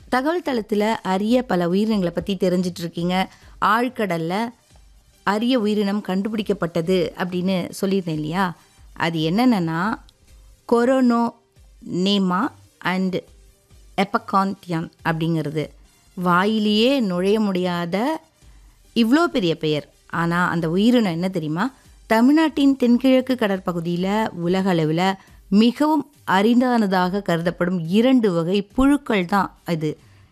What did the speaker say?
தகவல் தளத்தில் அரிய பல உயிரினங்களை பற்றி தெரிஞ்சிட்டு இருக்கீங்க ஆழ்கடலில் அரிய உயிரினம் கண்டுபிடிக்கப்பட்டது அப்படின்னு சொல்லியிருந்தேன் இல்லையா அது என்னென்னா கொரோனோ நேமா அண்ட் எப்பகான்டியான் அப்படிங்கிறது வாயிலேயே நுழைய முடியாத இவ்வளோ பெரிய பெயர் ஆனால் அந்த உயிரினம் என்ன தெரியுமா தமிழ்நாட்டின் தென்கிழக்கு கடற்பகுதியில் உலக அளவில் மிகவும் அரிதானதாக கருதப்படும் இரண்டு வகை புழுக்கள் தான் இது